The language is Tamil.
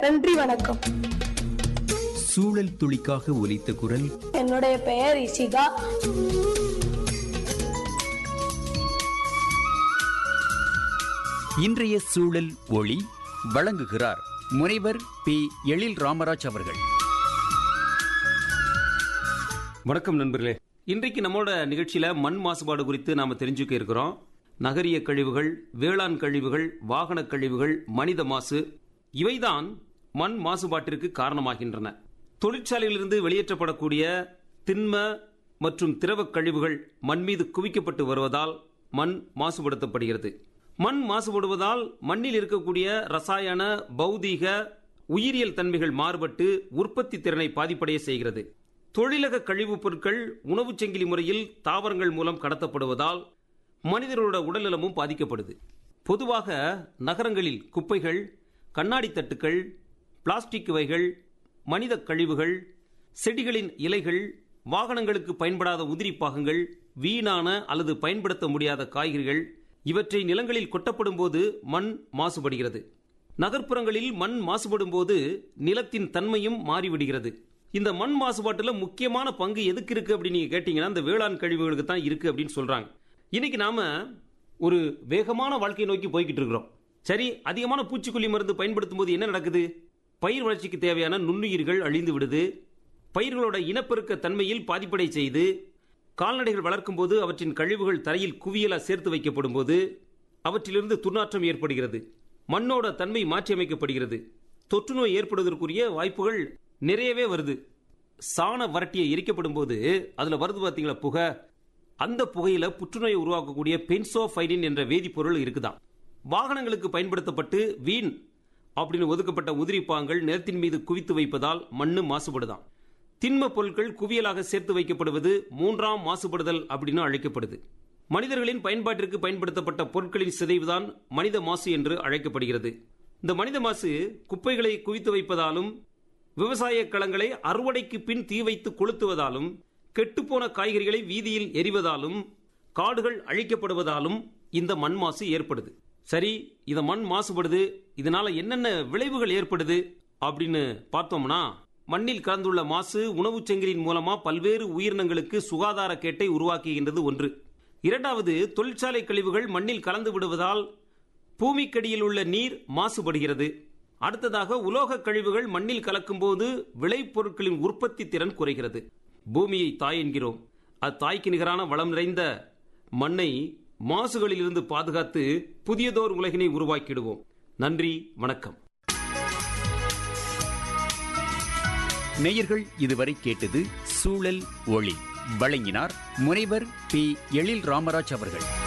நன்றி வணக்கம் சூழல் துளிக்காக ஒலித்த குரல் என்னுடைய பெயர் இஷிகா இன்றைய சூழல் ஒளி வழங்குகிறார் முனைவர் பி எழில் ராமராஜ் அவர்கள் வணக்கம் நண்பர்களே இன்றைக்கு நம்மளோட நிகழ்ச்சியில மண் மாசுபாடு குறித்து நாம தெரிஞ்சுக்க இருக்கிறோம் நகரிய கழிவுகள் வேளாண் கழிவுகள் வாகன கழிவுகள் மனித மாசு இவைதான் மண் மாசுபாட்டிற்கு காரணமாகின்றன தொழிற்சாலையிலிருந்து வெளியேற்றப்படக்கூடிய திண்ம மற்றும் திரவ கழிவுகள் மண் மீது குவிக்கப்பட்டு வருவதால் மண் மாசுபடுத்தப்படுகிறது மண் மாசுபடுவதால் மண்ணில் இருக்கக்கூடிய ரசாயன பௌதீக உயிரியல் தன்மைகள் மாறுபட்டு உற்பத்தி திறனை பாதிப்படைய செய்கிறது தொழிலக கழிவுப் பொருட்கள் உணவுச் சங்கிலி முறையில் தாவரங்கள் மூலம் கடத்தப்படுவதால் மனிதர்களோட உடல்நலமும் பாதிக்கப்படுது பொதுவாக நகரங்களில் குப்பைகள் கண்ணாடி தட்டுக்கள் பிளாஸ்டிக் வகைகள் மனித கழிவுகள் செடிகளின் இலைகள் வாகனங்களுக்கு பயன்படாத உதிரி பாகங்கள் வீணான அல்லது பயன்படுத்த முடியாத காய்கறிகள் இவற்றை நிலங்களில் கொட்டப்படும் போது மண் மாசுபடுகிறது நகர்ப்புறங்களில் மண் மாசுபடும் போது நிலத்தின் தன்மையும் மாறிவிடுகிறது இந்த மண் மாசுபாட்டுல முக்கியமான பங்கு எதுக்கு இருக்கு அப்படின்னு நீங்க கேட்டீங்கன்னா இந்த வேளாண் கழிவுகளுக்கு தான் இருக்கு அப்படின்னு சொல்றாங்க இன்னைக்கு நாம ஒரு வேகமான வாழ்க்கையை நோக்கி போய்கிட்டு இருக்கிறோம் சரி அதிகமான பூச்சிக்கொல்லி மருந்து பயன்படுத்தும் போது என்ன நடக்குது பயிர் வளர்ச்சிக்கு தேவையான நுண்ணுயிர்கள் அழிந்து விடுது பயிர்களோட இனப்பெருக்க தன்மையில் பாதிப்படை செய்து கால்நடைகள் வளர்க்கும் போது அவற்றின் கழிவுகள் தரையில் குவியலா சேர்த்து வைக்கப்படும் போது அவற்றிலிருந்து துர்நாற்றம் ஏற்படுகிறது மண்ணோட தன்மை மாற்றியமைக்கப்படுகிறது தொற்று நோய் ஏற்படுவதற்குரிய வாய்ப்புகள் நிறையவே வருது சாண வறட்டியை எரிக்கப்படும் போது அதுல வருது பாத்தீங்களா புகை அந்த புகையில புற்றுநோயை உருவாக்கக்கூடிய பென்சோஃபைனின் என்ற வேதிப்பொருள் இருக்குதாம் வாகனங்களுக்கு பயன்படுத்தப்பட்டு வீண் அப்படின்னு ஒதுக்கப்பட்ட உதிரிப்பாங்கள் நிலத்தின் மீது குவித்து வைப்பதால் மண்ணு மாசுபடுதாம் திண்ம பொருட்கள் குவியலாக சேர்த்து வைக்கப்படுவது மூன்றாம் மாசுபடுதல் அப்படின்னு அழைக்கப்படுது மனிதர்களின் பயன்பாட்டிற்கு பயன்படுத்தப்பட்ட பொருட்களின் சிதைவுதான் மனித மாசு என்று அழைக்கப்படுகிறது இந்த மனித மாசு குப்பைகளை குவித்து வைப்பதாலும் விவசாய களங்களை அறுவடைக்கு பின் தீ வைத்து கொளுத்துவதாலும் கெட்டுப்போன காய்கறிகளை வீதியில் எரிவதாலும் காடுகள் அழிக்கப்படுவதாலும் இந்த மண் மாசு ஏற்படுது சரி இந்த மண் மாசுபடுது இதனால என்னென்ன விளைவுகள் ஏற்படுது அப்படின்னு பார்த்தோம்னா மண்ணில் கலந்துள்ள மாசு உணவுச் சங்கிலியின் மூலமா பல்வேறு உயிரினங்களுக்கு சுகாதார கேட்டை உருவாக்குகின்றது ஒன்று இரண்டாவது தொழிற்சாலை கழிவுகள் மண்ணில் கலந்து விடுவதால் பூமிக்கடியில் உள்ள நீர் மாசுபடுகிறது அடுத்ததாக உலோக கழிவுகள் மண்ணில் கலக்கும்போது விளைபொருட்களின் உற்பத்தி திறன் குறைகிறது பூமியை தாய் என்கிறோம் அத்தாய்க்கு நிகரான வளம் நிறைந்த மண்ணை மாசுகளிலிருந்து பாதுகாத்து புதியதோர் உலகினை உருவாக்கிடுவோம் நன்றி வணக்கம் நேயர்கள் இதுவரை கேட்டது சூழல் ஒளி வழங்கினார் முனைவர் பி எழில் ராமராஜ் அவர்கள்